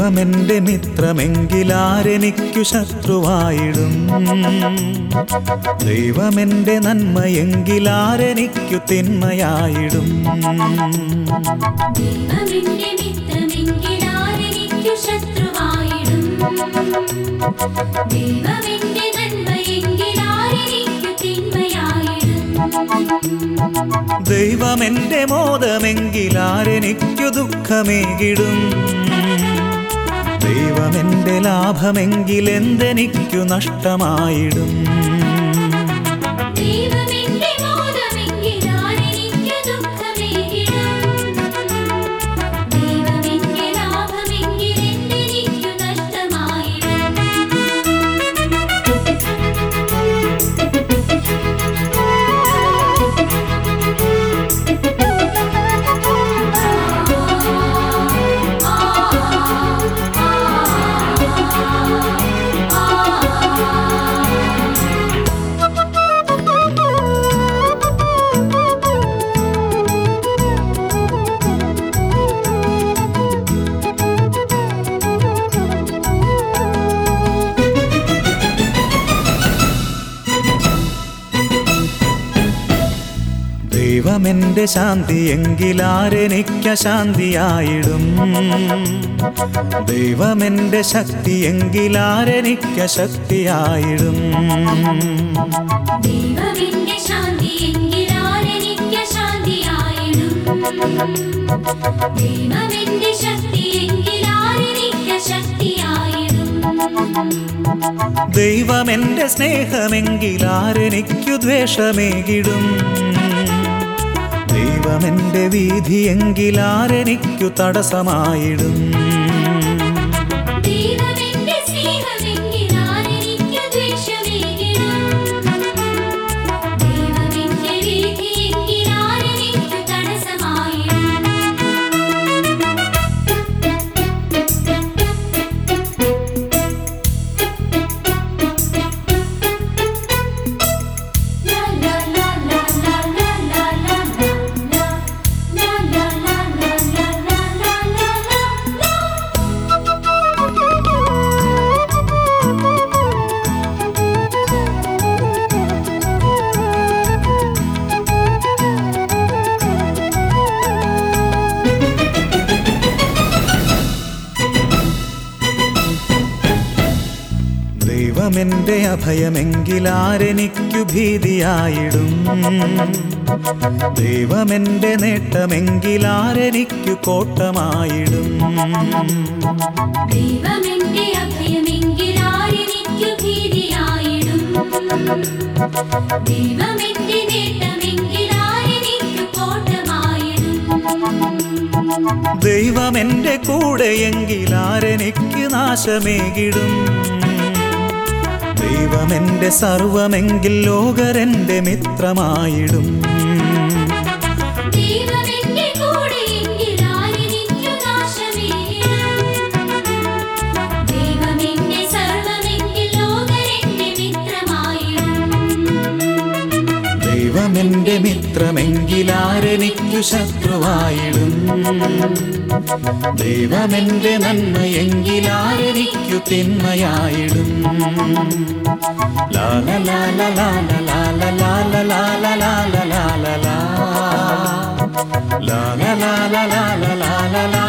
ദൈവമെന്റെ മിത്രമെങ്കിലാരെനിക്കു ശത്രുവായിടും ദൈവമെന്റെ നന്മയെങ്കിലാരെനിക്കു തിന്മയായിടും ദൈവമെന്റെ മിത്രമെങ്കിലാരെനിക്കു ശത്രുവായിടും ദൈവമെന്റെ നന്മയെങ്കിലാരെനിക്കു തിന്മയായിടും ദൈവമെന്റെ മോദമെങ്കിലാരെനിക്കു ദുഃഖമേകിടും ദൈവമെന്റെ ലാഭമെങ്കിലെന്തെനിക്കു നഷ്ടമായിടും ദൈവമെന്റെ മോദമെങ്കിലാരെനിക്കു ദുഃഖമേകിടും ദൈവമെന്റെ ലാഭമെങ്കിലെന്തെനിക്കു നഷ്ടമായിടും ദൈവമെന്റെ Shanti എങ്കിലാരെനിക്ക ശാന്തിയായിടും ദൈവമെന്റെ Shakti എങ്കിലാരെനിക്ക ശക്തിയായിടും ദൈവമെന്റെ ശാന്തിയെങ്കിലാരെനിക്ക ശാന്തിയായിടും ദൈവമെന്റെ ശക്തിയെങ്കിലാരെനിക്ക ശക്തിയായിടും ദൈവമെന്റെ സ്നേഹമെങ്കിലാരെനിക്കു ദ്വേഷമേകിടും ദൈവമെന്റെ വീതിയെങ്കിലാരെനിക്കു തടസ്സമായിടും ദൈവമെന്റെ സ്നേഹമെങ്കിലാരെനിക്കു ദ്വേഷമേകിടും ദൈവമെന്റെ വീതിയെങ്കിലാരെനിക്കു തടസ്സമായിടും La la la la la la la la la la la la la la la la la ദൈവമെന്റെ അഭയമെങ്കിലാരെനിക്കു ഭീതിയായിടും ദൈവമെന്റെ നേട്ടമെങ്കിലാരെനിക്കു കോട്ടമായിടും ദൈവമെന്റെ അഭയമെങ്കിലാരെനിക്കു ഭീതിയായിടും ദൈവമെന്റെ നേട്ടമെങ്കിലാരെനിക്കു കോട്ടമായിടും ദൈവമെന്റെ കൂടെയെങ്കിലാരെനിക്ക് നാശമേകിടും ദൈവമെന്റെ സർവമെങ്കിൽ ലോകരെന്റെ മിത്രമായിടും ദൈവമെന്റെ കൂടെയെങ്കിലാരെനിക്കു നാശമേകിടും ദൈവമെന്റെ സർവമെങ്കിൽ ലോകരെന്റെ മിത്രമായിടും ദൈവമെന്റെ മിത്രമെങ്കിലാരെനിക്കു ശത്രുവായിടും ദൈവമെന്റെ നന്മയെങ്കിലാരെനിക്കു തിന്മയായിടും Lala Lala Lala Lala Lala Lala Lala Lala Lala Lala Lala Lala Lala